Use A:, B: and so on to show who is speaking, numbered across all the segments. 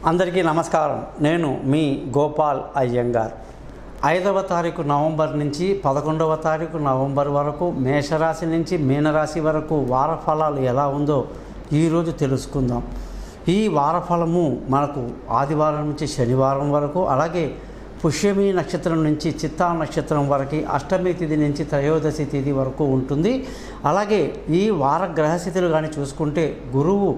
A: అందరికీ నమస్కారం నేను మీ గోపాల్ అయ్యంగార్ ఐదవ తారీఖు నవంబర్ నుంచి పదకొండవ తారీఖు నవంబర్ వరకు మేషరాశి నుంచి మీనరాశి వరకు వార ఫలాలు ఎలా ఉందో ఈరోజు తెలుసుకుందాం ఈ వార ఫలము మనకు ఆదివారం నుంచి శనివారం వరకు అలాగే పుష్యమి నక్షత్రం నుంచి చిత్తా నక్షత్రం వరకు అష్టమి తిథి నుంచి త్రయోదశి తిథి వరకు ఉంటుంది అలాగే ఈ వార గ్రహస్థితులు కానీ చూసుకుంటే గురువు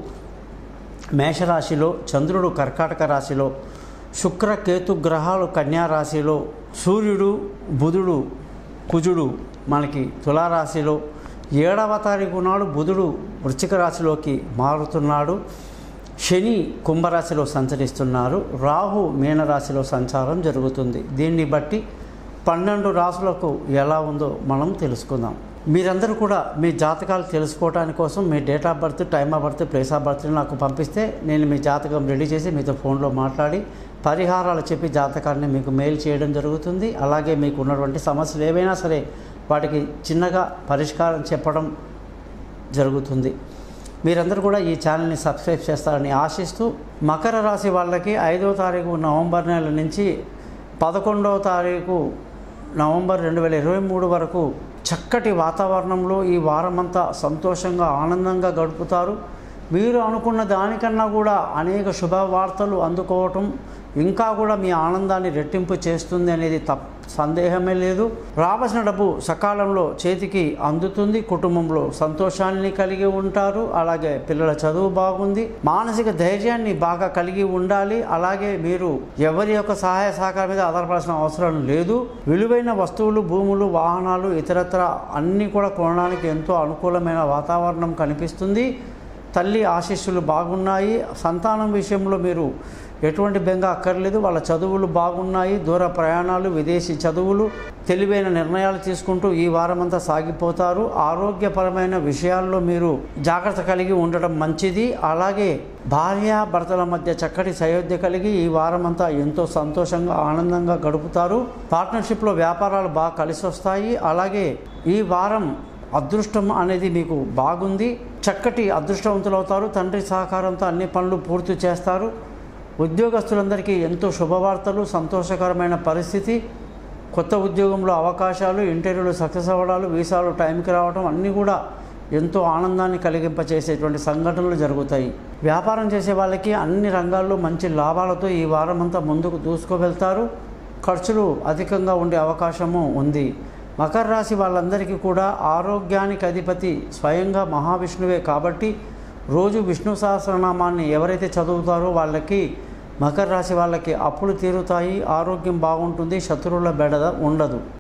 A: మేషరాశిలో చంద్రుడు కర్కాటక రాశిలో శుక్ర కేతు గ్రహాలు కన్యా రాశిలో సూర్యుడు బుధుడు కుజుడు మనకి తులారాశిలో ఏడవ తారీఖు నాడు బుధుడు వృశ్చిక రాశిలోకి మారుతున్నాడు శని కుంభరాశిలో సంచరిస్తున్నారు రాహు మీనరాశిలో సంచారం జరుగుతుంది దీన్ని బట్టి పన్నెండు రాసులకు ఎలా ఉందో మనం తెలుసుకుందాం మీరందరూ కూడా మీ జాతకాలు తెలుసుకోవడానికి కోసం మీ date of birth time of birth place of birth నాకు పంపిస్తే నేను మీ జాతకం రెడీ చేసి మీతో ఫోన్లో మాట్లాడి పరిహారాలు చెప్పి జాతకాన్ని మీకు మెయిల్ చేయడం జరుగుతుంది అలాగే మీకు ఉన్నటువంటి సమస్యలు ఏవైనా సరే వాటికి చిన్నగా పరిష్కారం చెప్పడం జరుగుతుంది మీరందరూ కూడా ఈ ఛానల్ని సబ్స్క్రైబ్ చేస్తారని ఆశిస్తూ మకర రాశి వాళ్ళకి ఐదో తారీఖు నవంబర్ నెల నుంచి పదకొండవ తారీఖు నవంబర్ రెండు వేల ఇరవై మూడు వరకు చక్కటి వాతావరణంలో ఈ వారమంతా సంతోషంగా ఆనందంగా గడుపుతారు మీరు అనుకున్న దానికన్నా కూడా అనేక శుభవార్తలు అందుకోవటం ఇంకా కూడా మీ ఆనందాన్ని రెట్టింపు చేస్తుంది అనేది తప్ సందేహమే లేదు రావాల్సిన డబ్బు సకాలంలో చేతికి అందుతుంది కుటుంబంలో సంతోషాన్ని కలిగి ఉంటారు అలాగే పిల్లల చదువు బాగుంది మానసిక ధైర్యాన్ని బాగా కలిగి ఉండాలి అలాగే మీరు ఎవరి యొక్క సహాయ సహకారం మీద ఆధారపడాల్సిన అవసరం లేదు విలువైన వస్తువులు భూములు వాహనాలు ఇతరత్ర అన్నీ కూడా కొనడానికి ఎంతో అనుకూలమైన వాతావరణం కనిపిస్తుంది తల్లి ఆశీస్సులు బాగున్నాయి సంతానం విషయంలో మీరు ఎటువంటి బెంగ అక్కర్లేదు వాళ్ళ చదువులు బాగున్నాయి దూర ప్రయాణాలు విదేశీ చదువులు తెలివైన నిర్ణయాలు తీసుకుంటూ ఈ వారమంతా సాగిపోతారు ఆరోగ్యపరమైన విషయాల్లో మీరు జాగ్రత్త కలిగి ఉండటం మంచిది అలాగే భార్య భర్తల మధ్య చక్కటి సయోధ్య కలిగి ఈ వారమంతా ఎంతో సంతోషంగా ఆనందంగా గడుపుతారు పార్ట్నర్షిప్లో వ్యాపారాలు బాగా కలిసి వస్తాయి అలాగే ఈ వారం అదృష్టం అనేది మీకు బాగుంది చక్కటి అదృష్టవంతులు అవుతారు తండ్రి సహకారంతో అన్ని పనులు పూర్తి చేస్తారు ఉద్యోగస్తులందరికీ ఎంతో శుభవార్తలు సంతోషకరమైన పరిస్థితి కొత్త ఉద్యోగంలో అవకాశాలు ఇంటర్వ్యూలు సక్సెస్ అవ్వడాలు వీసాలు టైంకి రావడం అన్నీ కూడా ఎంతో ఆనందాన్ని కలిగింపచేసేటువంటి సంఘటనలు జరుగుతాయి వ్యాపారం చేసే వాళ్ళకి అన్ని రంగాల్లో మంచి లాభాలతో ఈ వారం అంతా ముందుకు దూసుకువెళ్తారు ఖర్చులు అధికంగా ఉండే అవకాశము ఉంది మకర రాశి వాళ్ళందరికీ కూడా ఆరోగ్యానికి అధిపతి స్వయంగా మహావిష్ణువే కాబట్టి రోజు విష్ణు సహస్రనామాన్ని ఎవరైతే చదువుతారో వాళ్ళకి మకర రాశి వాళ్ళకి అప్పులు తీరుతాయి ఆరోగ్యం బాగుంటుంది శత్రువుల బెడద ఉండదు